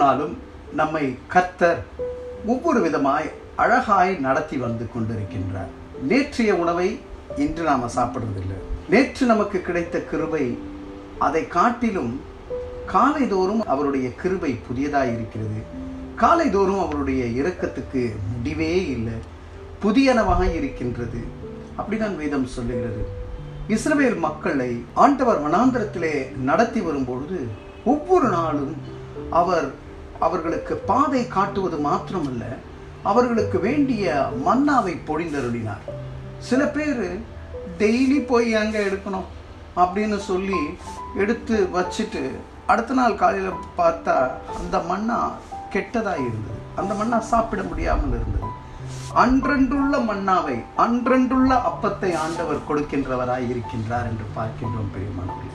நாளும் நம்மை கர்த்தர் ஒவ்வொரு விதமாய் அழகாய் நடத்தி வந்து கொண்டிருக்கின்றார் நேற்றைய உணவை இன்று நாம சாப்பிடுறதில்லை நேற்று நமக்கு கிடைத்த கிருபை அதை காட்டிலும் காலைதோறும் அவருடைய கிருபை புதியதாய் இருக்கிறது காலைதோறும் அவருடைய இரக்கத்துக்கு முடிவே இல்லை புதியனவாக இருக்கின்றது அப்படிதான் வேதம் சொல்லுகிறது இஸ்ரவேல் மக்களை ஆண்டவர் வனாந்திரத்திலே நடத்தி வரும்பொழுது ஒவ்வொரு நாளும் அவர் அவர்களுக்கு பாதை காட்டுவது மாத்திரமல்ல அவர்களுக்கு வேண்டிய மன்னாவை பொழிந்தருளினார் சில பேர் டெய்லி போய் அங்கே எடுக்கணும் அப்படின்னு சொல்லி எடுத்து வச்சுட்டு அடுத்த நாள் காலையில் பார்த்தா அந்த மண்ணா கெட்டதாக இருந்தது அந்த மண்ணா சாப்பிட முடியாமல் இருந்தது அன்றன்றுள்ள மன்னாவை அன்றன்றுள்ள அப்பத்தை ஆண்டவர் கொடுக்கின்றவராய் இருக்கின்றார் என்று பார்க்கின்றோம் பெரியமானவர்களே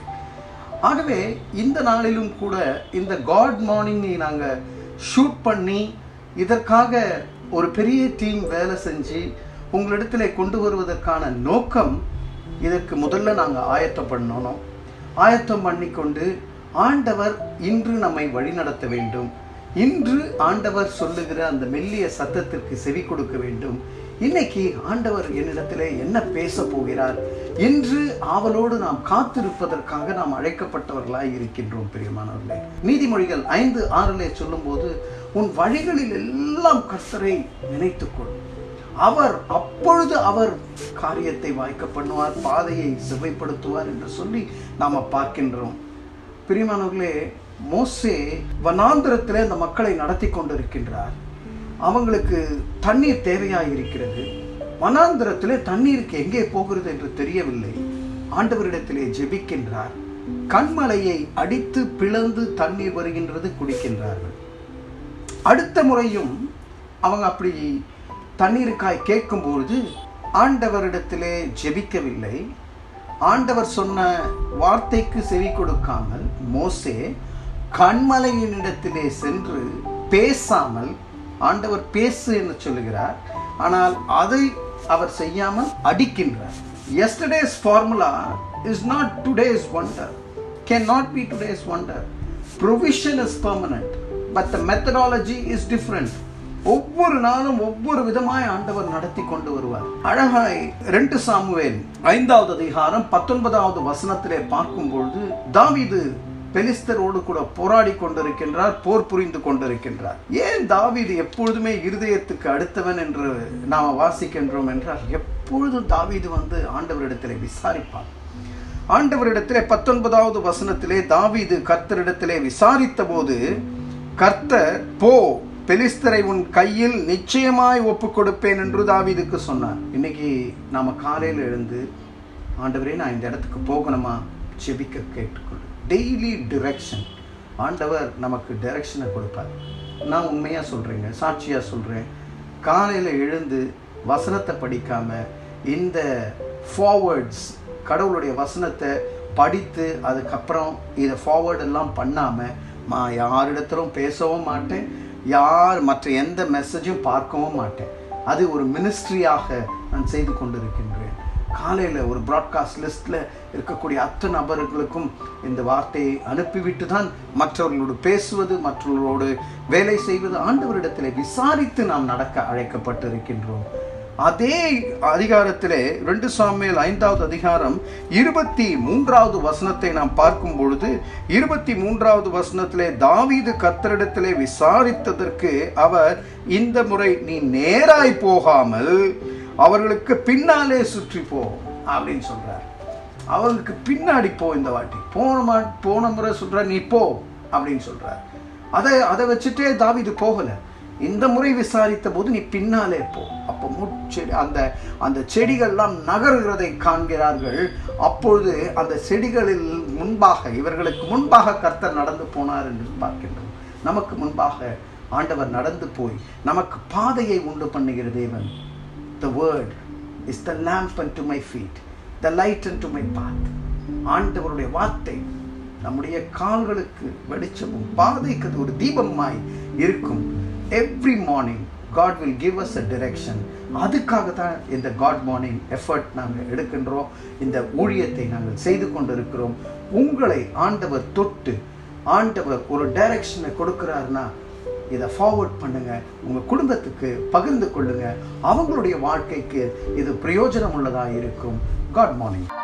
ஆகவே இந்த நாளிலும் கூட இந்த காட் மார்னிங்கை நாங்கள் ஷூட் பண்ணி இதற்காக ஒரு பெரிய டீம் வேலை செஞ்சு உங்களிடத்துல கொண்டு வருவதற்கான நோக்கம் இதற்கு முதல்ல நாங்கள் ஆயத்தம் பண்ணணும் ஆயத்தம் பண்ணிக்கொண்டு ஆண்டவர் இன்று நம்மை வழிநடத்த வேண்டும் இன்று ஆண்டவர் சொல்லுகிற அந்த மெல்லிய சத்தத்திற்கு செவி கொடுக்க வேண்டும் இன்னைக்கு ஆண்டவர் என்னிடத்திலே என்ன பேச போகிறார் இன்று ஆவலோடு நாம் காத்திருப்பதற்காக நாம் அழைக்கப்பட்டவர்களாய் இருக்கின்றோம் பிரியமானவர்களே நீதிமொழிகள் ஐந்து ஆறிலே சொல்லும்போது உன் வழிகளில் எல்லாம் கர்த்தரை நினைத்துக்கொள் அவர் அப்பொழுது அவர் காரியத்தை வாய்க்க பண்ணுவார் பாதையை செவ்வைப்படுத்துவார் என்று சொல்லி நாம பார்க்கின்றோம் பிரியமானவர்களே மோசே வனாந்திரத்திலே அந்த மக்களை நடத்தி கொண்டிருக்கின்றார் அவங்களுக்கு தண்ணீர் தேவையாக இருக்கிறது வனாந்திரத்திலே தண்ணீருக்கு எங்கே போகிறது என்று தெரியவில்லை ஆண்டவரிடத்திலே ஜெபிக்கின்றார் கண்மலையை அடித்து பிளந்து தண்ணீர் வருகின்றது குடிக்கின்றார்கள் அடுத்த முறையும் அவங்க அப்படி தண்ணீருக்காய் கேட்கும்பொழுது ஆண்டவரிடத்திலே ஜெபிக்கவில்லை ஆண்டவர் சொன்ன வார்த்தைக்கு செவி கொடுக்காமல் மோசே கண்மலையினிடத்திலே சென்று பேசாமல் ஆண்டவர் பேசு என்று சொல்லுகிறார் ஆனால் அதை அவர் செய்யாமல் அடிக்கின்றார் yesterday's formula is not today's wonder can not be today's wonder provision is permanent but the methodology is different ஒவ்வொரு நாளும் ஒவ்வொரு விதமாய் ஆண்டவர் நடத்தி கொண்டு வருவார் அழகாய் ரெண்டு சாமுவேல் ஐந்தாவது அதிகாரம் பத்தொன்பதாவது வசனத்திலே பார்க்கும் பொழுது தாவீது பெலிஸ்தரோடு கூட போராடி கொண்டிருக்கின்றார் போர் புரிந்து கொண்டிருக்கின்றார் ஏன் தாவீது எப்பொழுதுமே இருதயத்துக்கு அடுத்தவன் என்று நாம் வாசிக்கின்றோம் என்றால் எப்பொழுதும் தாவீது வந்து ஆண்டவரிடத்திலே விசாரிப்பார் ஆண்டவரிடத்திலே பத்தொன்பதாவது வசனத்திலே தாவீது கர்த்தரிடத்திலே விசாரித்த போது கர்த்தர் போ பெலிஸ்தரை உன் கையில் நிச்சயமாய் ஒப்பு கொடுப்பேன் என்று தாவீதுக்கு சொன்னார் இன்னைக்கு நாம காலையில் எழுந்து ஆண்டவரே நான் இந்த இடத்துக்கு போகணுமா செபிக்க கேட்டுக்கொள்ளு டெய்லி டிரெக்ஷன் ஆண்டவர் நமக்கு டைரக்ஷனை கொடுப்பார் நான் உண்மையாக சொல்கிறேங்க சாட்சியாக சொல்கிறேன் காலையில் எழுந்து வசனத்தை படிக்காமல் இந்த ஃபார்வர்ட்ஸ் கடவுளுடைய வசனத்தை படித்து அதுக்கப்புறம் இதை ஃபார்வர்ட் எல்லாம் பண்ணாமல் நான் யாரிடத்திலும் பேசவும் மாட்டேன் யார் மற்ற எந்த மெசேஜும் பார்க்கவும் மாட்டேன் அது ஒரு மினிஸ்ட்ரியாக நான் செய்து கொண்டிருக்கின்றேன் காலையில் ஒரு ப்ராட்காஸ்ட் லிஸ்ட்டில் இருக்கக்கூடிய அத்தனை நபர்களுக்கும் இந்த வார்த்தையை அனுப்பிவிட்டு தான் மற்றவர்களோடு பேசுவது மற்றவர்களோடு வேலை செய்வது ஆண்டவரிடத்தில் விசாரித்து நாம் நடக்க அழைக்கப்பட்டிருக்கின்றோம் அதே அதிகாரத்திலே ரெண்டு சாமியல் ஐந்தாவது அதிகாரம் இருபத்தி மூன்றாவது வசனத்தை நாம் பார்க்கும் பொழுது இருபத்தி மூன்றாவது வசனத்திலே தாவீது கத்தரிடத்திலே விசாரித்ததற்கு அவர் இந்த முறை நீ நேராய் போகாமல் அவர்களுக்கு பின்னாலே சுற்றி போ அப்படின்னு சொல்றார் அவர்களுக்கு பின்னாடி போ இந்த வாட்டி போன மா போன முறை சொல்ற நீ போ அப்படின்னு சொல்றார் அதை அதை வச்சுட்டே தாவிது போகல இந்த முறை விசாரித்த போது நீ பின்னாலே போ அப்போ முச்செடி அந்த அந்த செடிகள்லாம் நகருகிறதை காண்கிறார்கள் அப்பொழுது அந்த செடிகளில் முன்பாக இவர்களுக்கு முன்பாக கர்த்தர் நடந்து போனார் என்று பார்க்கின்றோம் நமக்கு முன்பாக ஆண்டவர் நடந்து போய் நமக்கு பாதையை உண்டு பண்ணுகிற தேவன் the word is the lamp and to my feet the light and to my path ஆண்டவருடைய வார்த்தை நம்முடைய கால்களுக்கு வெளிச்சமும் பாதைக்கு அது ஒரு தீபமாய் இருக்கும் every morning God will give us a direction அதுக்காக தான் இந்த காட் மார்னிங் எஃபர்ட் நாங்கள் எடுக்கின்றோம் இந்த ஊழியத்தை நாங்கள் செய்து கொண்டிருக்கிறோம் உங்களை ஆண்டவர் தொட்டு ஆண்டவர் ஒரு டைரக்ஷனை கொடுக்குறாருன்னா இதை ஃபார்வர்ட் பண்ணுங்க உங்க குடும்பத்துக்கு பகிர்ந்து கொள்ளுங்க அவங்களுடைய வாழ்க்கைக்கு இது பிரயோஜனம் உள்ளதா இருக்கும் காட் மார்னிங்